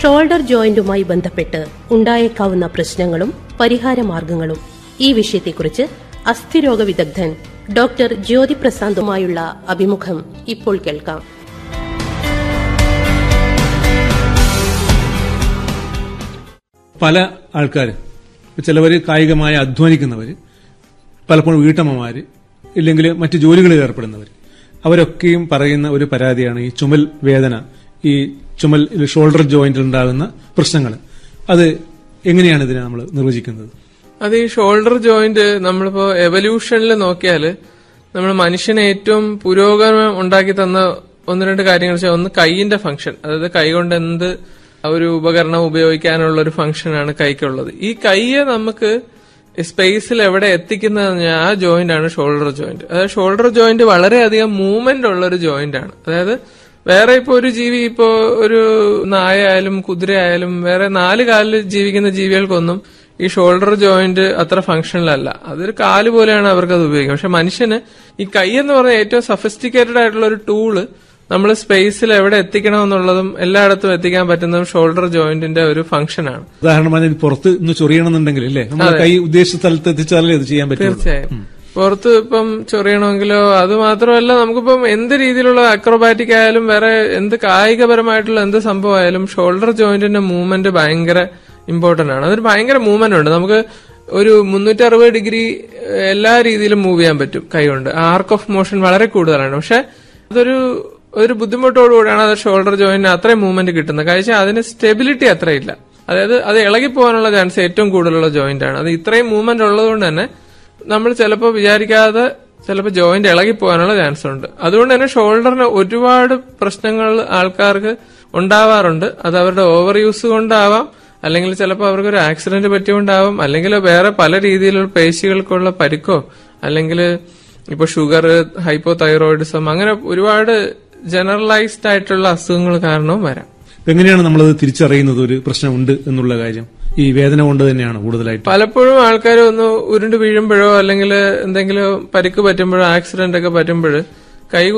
shoulder ജോയിന്റുമായി ബന്ധപ്പെട്ട് ഉണ്ടായേക്കാവുന്ന പ്രശ്നങ്ങളും പരിഹാരമാർഗങ്ങളും ഈ വിഷയത്തെക്കുറിച്ച് അസ്ഥിരോഗ വിദഗ്ധൻ ഡോക്ടർ ജ്യോതി പ്രസാദുമായുള്ള അഭിമുഖം ഇപ്പോൾ കേൾക്കാം പല ആൾക്കാർ ചിലവർ കായികമായി അധ്വാനിക്കുന്നവർ പലപ്പോഴും വീട്ടമ്മമാര് ഇല്ലെങ്കിൽ മറ്റു ജോലികളിൽ ഏർപ്പെടുന്നവർ അവരൊക്കെയും പറയുന്ന ഒരു പരാതിയാണ് ഈ ചുമൽ വേദന ഈ ചുമൽ ഷോൾഡർ ജോയിന്റിൽ ഉണ്ടാകുന്ന പ്രശ്നങ്ങൾ അത് എങ്ങനെയാണ് ഇതിനെ നമ്മൾ നിർവചിക്കുന്നത് അത് ഈ ഷോൾഡർ ജോയിന്റ് നമ്മളിപ്പോ എവല്യൂഷനിൽ നോക്കിയാല് നമ്മൾ മനുഷ്യന് ഏറ്റവും പുരോഗമനം ഉണ്ടാക്കി തന്ന ഒന്ന് രണ്ട് കാര്യങ്ങൾ വെച്ചാൽ ഒന്ന് കൈയിന്റെ ഫംഗ്ഷൻ അതായത് കൈ കൊണ്ട് എന്ത് ഒരു ഉപകരണം ഉപയോഗിക്കാനുള്ള ഒരു ഫംഗ്ഷനാണ് കൈക്കുള്ളത് ഈ കൈയെ നമുക്ക് സ്പേസിൽ എവിടെ എത്തിക്കുന്നത് ആ ജോയിന്റ് ആണ് ഷോൾഡർ ജോയിന്റ് അതായത് ഷോൾഡർ ജോയിന്റ് വളരെയധികം മൂവ്മെന്റ് ഉള്ള ഒരു ജോയിന്റ് ആണ് അതായത് വേറെ ഇപ്പോ ഒരു ജീവി ഇപ്പോ ഒരു നായ ആയാലും കുതിര ആയാലും വേറെ നാല് കാലിൽ ജീവിക്കുന്ന ജീവികൾക്കൊന്നും ഈ ഷോൾഡർ ജോയിന്റ് അത്ര ഫങ്ഷണലല്ല അതൊരു കാല് പോലെയാണ് അവർക്ക് അത് ഉപയോഗിക്കുക പക്ഷെ മനുഷ്യന് ഈ കൈ എന്ന് പറഞ്ഞ ഏറ്റവും സഫിസ്റ്റിക്കേറ്റഡ് ആയിട്ടുള്ള ഒരു ടൂള് നമ്മൾ സ്പേസിൽ എവിടെ എത്തിക്കണം എന്നുള്ളതും എല്ലായിടത്തും എത്തിക്കാൻ പറ്റുന്നതും ഷോൾഡർ ജോയിന്റിന്റെ ഒരു ഫംഗ്ഷനാണ് ഉദാഹരണമായി ഇത് പുറത്ത് ഇന്ന് ചൊറിയണമെന്നുണ്ടെങ്കിൽ അല്ലേ നമ്മുടെ കൈ ഉദ്ദേശിച്ച സ്ഥലത്ത് എത്തിച്ചാലേ ഇത് ചെയ്യാൻ പറ്റുള്ളൂ തീർച്ചയായും പുറത്ത് ഇപ്പം ചൊറിയണമെങ്കിലോ അത് മാത്രമല്ല നമുക്കിപ്പം എന്ത് രീതിയിലുള്ള അക്രോബാറ്റിക് ആയാലും വേറെ എന്ത് കായികപരമായിട്ടുള്ള എന്ത് സംഭവമായാലും ഷോൾഡർ ജോയിന്റിന്റെ മൂവ്മെന്റ് ഭയങ്കര ഇമ്പോർട്ടന്റ് ആണ് അതൊരു ഭയങ്കര മൂവ്മെന്റ് ഉണ്ട് നമുക്ക് ഒരു മുന്നൂറ്റി അറുപത് ഡിഗ്രി എല്ലാ രീതിയിലും മൂവ് ചെയ്യാൻ പറ്റും കൈകൊണ്ട് ആർക്ക് ഓഫ് മോഷൻ വളരെ കൂടുതലാണ് പക്ഷെ അതൊരു ഒരു ബുദ്ധിമുട്ടോടുകൂടിയാണ് അത് ഷോൾഡർ ജോയിന്റിന് അത്രയും മൂവ്മെന്റ് കിട്ടുന്നത് കഴിച്ചാൽ അതിന് സ്റ്റെബിലിറ്റി അത്രയില്ല അതായത് അത് ഇളകി പോകാനുള്ള ചാൻസ് ഏറ്റവും കൂടുതലുള്ള ജോയിന്റ് ആണ് അത് ഇത്രയും മൂവ്മെന്റ് ഉള്ളതുകൊണ്ട് തന്നെ നമ്മൾ ചിലപ്പോൾ വിചാരിക്കാതെ ചിലപ്പോൾ ജോയിന്റ് ഇളകി പോകാനുള്ള ചാൻസ് ഉണ്ട് അതുകൊണ്ട് തന്നെ ഷോൾഡറിന് ഒരുപാട് പ്രശ്നങ്ങൾ ആൾക്കാർക്ക് ഉണ്ടാവാറുണ്ട് അത് അവരുടെ ഓവർ യൂസ് കൊണ്ടാവാം അല്ലെങ്കിൽ ചിലപ്പോൾ അവർക്ക് ഒരു ആക്സിഡന്റ് പറ്റിയോണ്ടാവാം അല്ലെങ്കിൽ വേറെ പല രീതിയിലുള്ള പേശികൾക്കുള്ള പരിക്കോ അല്ലെങ്കിൽ ഇപ്പൊ ഷുഗർ ഹൈപ്പോ തൈറോയിഡിസം അങ്ങനെ ഒരുപാട് ജനറലൈസ്ഡ് ആയിട്ടുള്ള അസുഖങ്ങൾ കാരണവും വരാം എങ്ങനെയാണ് നമ്മളത് തിരിച്ചറിയുന്നത് ഒരു പ്രശ്നമുണ്ട് എന്നുള്ള കാര്യം ഈ വേദന കൊണ്ട് തന്നെയാണ് കൂടുതലായിട്ട് പലപ്പോഴും ആൾക്കാർ ഒന്ന് ഉരുണ്ട് വീഴുമ്പോഴോ അല്ലെങ്കിൽ എന്തെങ്കിലും പരിക്ക് പറ്റുമ്പോഴോ ആക്സിഡന്റ് ഒക്കെ പറ്റുമ്പോൾ കൈ